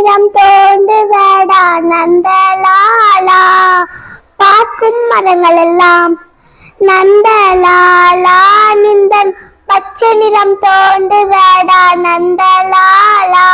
நிறம் தோன்றுதடா நந்தலாலா பார்க்கும் மரங்கள் எல்லாம் நந்தலாலா நிந்தன் பச்சை நிறம் தோன்றுதடா நந்தலாலா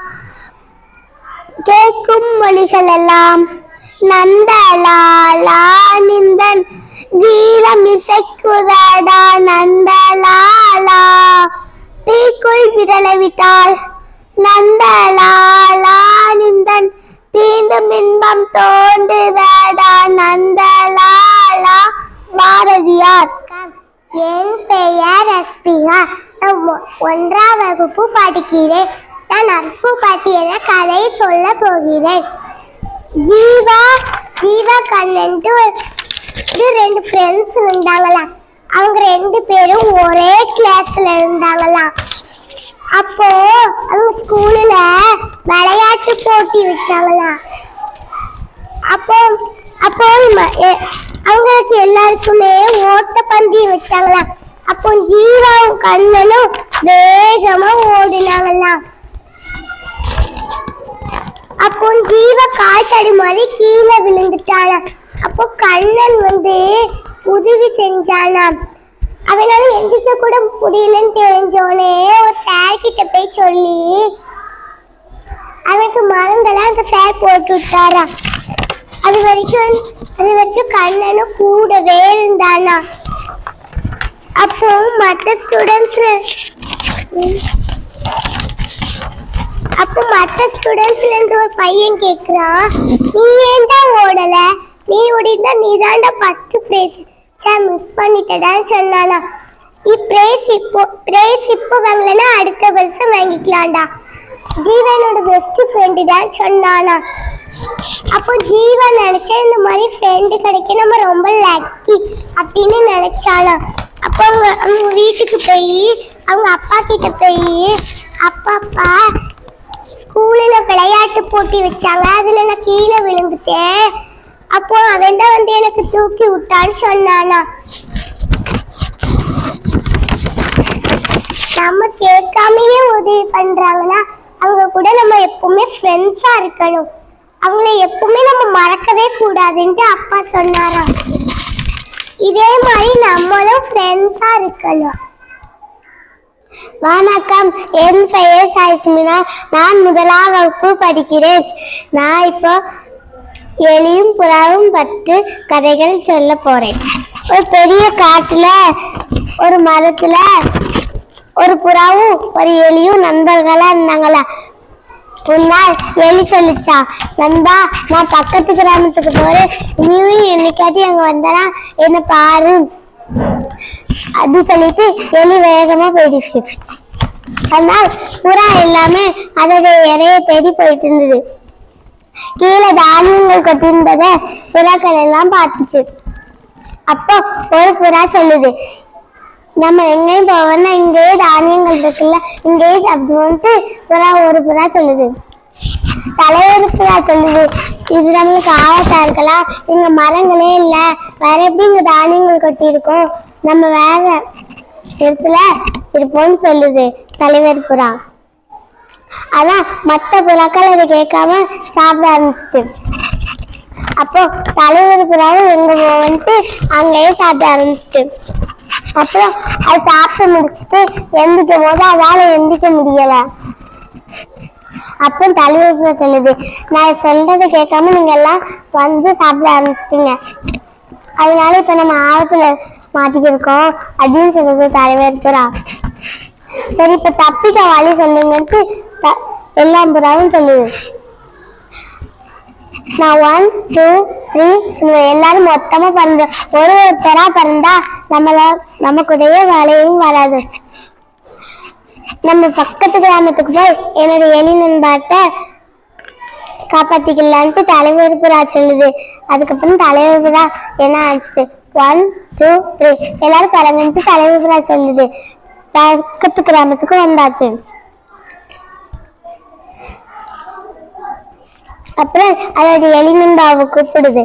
கேட்கும் மொழிகள் எல்லாம் நந்தலாலா நிந்தன் கீதம் இசைக்குதடா நந்தலாலா தீக்குள் விரலை விட்டால் நந்தலாலா நிந்தன் தீண்டும் இன்பம் தோன்றுதடா நந்தலாலா பாரதியார் என் பெயர் அஸ்திகா நான் ஒ- ஒன்றாம் வகுப்பு படிக்கிறேன் நான் அற்பு பாட்டி என கதை சொல்ல போகிறேன் ஜீவா ஜீவா கண்ணன்ட்டு ஒரு- ஒரு ரெண்டு ஃப்ரெண்ட்ஸ் இருந்தாங்களாம் அவங்க ரெண்டு பேரும் ஒரே கிளாஸ்ல இருந்தாங்களாம் அப்போ அவங்க ஸ்கூல்ல விளையாட்டு போட்டி வச்சாங்களாம் அப்போ அப்போ ம- எ- அவங்களுக்கு எல்லாருக்குமே ஓட்டப்பந்தயம் வச்சாங்களாம் அப்போ ஜீவாவும் கண்ணனும் வேகமா ஓடினாங்களாம் அப்போ ஜீவ கால் தடுமாறி கீழே விழுந்துட்டானாம் அப்போ கண்ணன் வந்து உதவி செஞ்சானாம் அவனால எந்திரிக்க கூட முடியலன்னு தெரிஞ்சோனே ஒரு சார் கிட்ட போய் சொல்லி அவனுக்கு மருந்தெல்லாம் அந்த சார் போட்டு விட்டாரா அது வரைக்கும் அது வரைக்கும் கண்ணனும் கூடவே இருந்தானா அப்போ மற்ற ஸ்டூடெண்ட்ஸ் அப்போ மற்ற ஸ்டூடெண்ட்ஸ்ல இருந்து ஒரு பையன் கேக்குறான் நீ ஏன்டா ஓடல நீ ஓடினா நீ தான்டா ஃபர்ஸ்ட் பிரைஸ் சே மிஸ் பண்ணிட்டடான்னு சொன்னானா இப்பிரைஸ் இப்போ பிரைஸ் இப்போ வாங்கலைன்னா அடுத்த வருஷம் வாங்கிக்கலாம்டா ஜீவனோட பெஸ்ட் ஃப்ரெண்டு தான் சொன்னானா அப்போ ஜீவன் நினைச்சா இந்த மாதிரி ஃப்ரெண்டு கிடைக்க நம்ம ரொம்ப லக்கி அப்படின்னு நினைச்சானா அப்போ அவங்க அவங்க வீட்டுக்கு போய் அவங்க அப்பா கிட்ட போய் அப்பா அப்பா ஸ்கூல்ல விளையாட்டு போட்டி வச்சாங்க அதுல நான் கீழே விழுந்துட்டேன் அப்போ அவன் தான் வந்து எனக்கு தூக்கி விட்டான்னு சொன்னானா நம்ம கேட்காமயே உதவி பண்றாங்கன்னா அவங்க கூட நம்ம எப்பவுமே ஃப்ரெண்ட்ஸா இருக்கணும் அவங்கள எப்பவுமே நம்ம மறக்கவே கூடாதுன்ட்டு அப்பா சொன்னாராம் இதே மாதிரி நம்மளும் ஃப்ரெண்ட்ஸா இருக்கணும் வணக்கம் என் பெயர் சாய்ஸ்மினா நான் முதலாம் வகுப்பு படிக்கிறேன் நான் இப்போ எலியும் புறாவும் பத்து கதைகள் சொல்ல போறேன் ஒரு பெரிய காட்டுல ஒரு மரத்துல ஒரு புறாவும் ஒரு எலியும் நண்பர்களா இருந்தாங்களா ஒரு நாள் எலி சொல்லிச்சா நண்பா நான் பக்கத்து கிராமத்துக்கு போறேன் நீயும் என்னைக்காட்டி அங்க வந்தனா என்ன பாரு அது சொல்லிட்டு எலி வேகமா போயிடுச்சு அதனால் புறா எல்லாமே அதோட இறைய தேடி போயிட்டு இருந்தது கீழே தானியங்கள் கொட்டியிருந்தத புறாக்கள் எல்லாம் பார்த்துச்சு அப்போ ஒரு புறா சொல்லுது நம்ம எங்கேயும் போவோம்னா இங்கேயே தானியங்கள் இருக்குல்ல இங்கேயே சாப்பிடுவோம்ட்டு புறா ஒரு புறா சொல்லுது தலைவர் புறா சொல்லுது இது நம்மளுக்கு ஆபத்தா இருக்கலாம் இங்க மரங்களே இல்ல வேற எப்படி இங்க தானியங்கள் கொட்டி இருக்கும் நம்ம வேற இடத்துல இருப்போம்னு சொல்லுது தலைவர் புறா அதான் மத்த புறாக்கள் அதை கேட்காம சாப்பிட ஆரம்பிச்சிட்டு அப்போ தலைவர் புறாவும் எங்க போவன்ட்டு அங்கேயே சாப்பிட ஆரம்பிச்சிட்டு அப்புறம் அது சாப்பிட்டு முடிச்சிட்டு எந்திக்கும் போது அதால எந்திக்க முடியல அப்புறம் தலைவர் புறா சொல்லுது நான் சொல்றதை கேட்காம நீங்க எல்லாம் வந்து சாப்பிட ஆரம்பிச்சிட்டீங்க அதனால இப்ப நம்ம ஆபத்துல மாட்டிக்கிருக்கோம் அப்படின்னு சொல்லுது தலைவர் புறா சரி இப்ப தப்பிக்க வழி சொல்லுங்கன்ட்டு த- எல்லா புறாவும் சொல்லுது நான் ஒன் டூ த்ரீ சொல்லுவேன் எல்லாரும் மொத்தமா பறந்து ஒரு ஒருத்தரா பறந்தா நம்மள நம்ம கூடயே வேலையும் வராது நம்ம பக்கத்து கிராமத்துக்கு போய் என்னோட எலி நண்பாட்ட காப்பாத்திக்கலான்ட்டு தலைவர் புறா சொல்லுது அதுக்கப்புறம் தலைவர் புறா என்ன ஆச்சு ஒன் டூ த்ரீ எல்லாரும் பறந்துட்டு தலைவர் புறா சொல்லுது பக்கத்து கிராமத்துக்கு வந்தாச்சு அப்புறம் அதோட எலிநந்தாவை கூப்பிடுது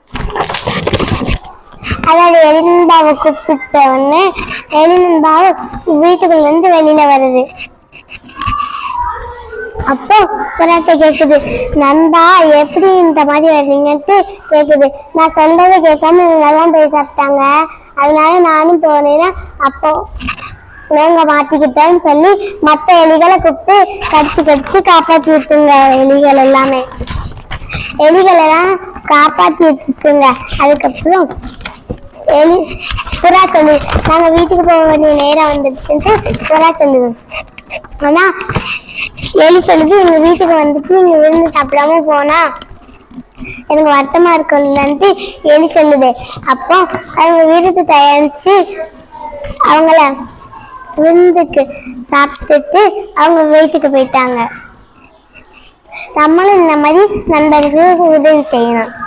அதோட எலிநந்தாவை கூப்பிட்ட உடனே எலிநந்தாவை வீட்டுக்குள்ள இருந்து வெளியில வருது அப்போ புறாட்ட கேக்குது நண்பா எப்படி இந்த மாதிரி வர்றீங்கன்ட்டு கேக்குது நான் சொல்றதை கேட்காம இவங்க எல்லாம் போய் சாப்பிட்டாங்க அதனால நானும் போனேன்னா அப்போ நாங்க மாட்டிக்கிட்டேன்னு சொல்லி மற்ற எலிகளை கூப்பிட்டு கடிச்சு கடிச்சு காப்பாத்தி விட்டுங்க எலிகள் எல்லாமே எலிகள் எல்லாம் காப்பாத்தி வச்சுச்சுங்க அதுக்கப்புறம் எலி புறா சொல்லு நாங்க வீட்டுக்கு போக வேண்டிய நேரம் வந்துடுச்சுன்ட்டு புறா சொல்லுது ஆனா எலி சொல்லுது எங்க வீட்டுக்கு வந்துட்டு நீங்க விருந்து சாப்பிடாம போனா எனக்கு வருத்தமா இருக்கும்லன்ட்டு எலி சொல்லுது அப்போ அவங்க வீட்டுக்கு தயாரிச்சு அவங்கள விருந்துக்கு சாப்பிட்டுட்டு அவங்க வீட்டுக்கு போயிட்டாங்க நம்மளும் இந்த மாதிரி நண்பர்களுக்கு உதவி செய்யணும்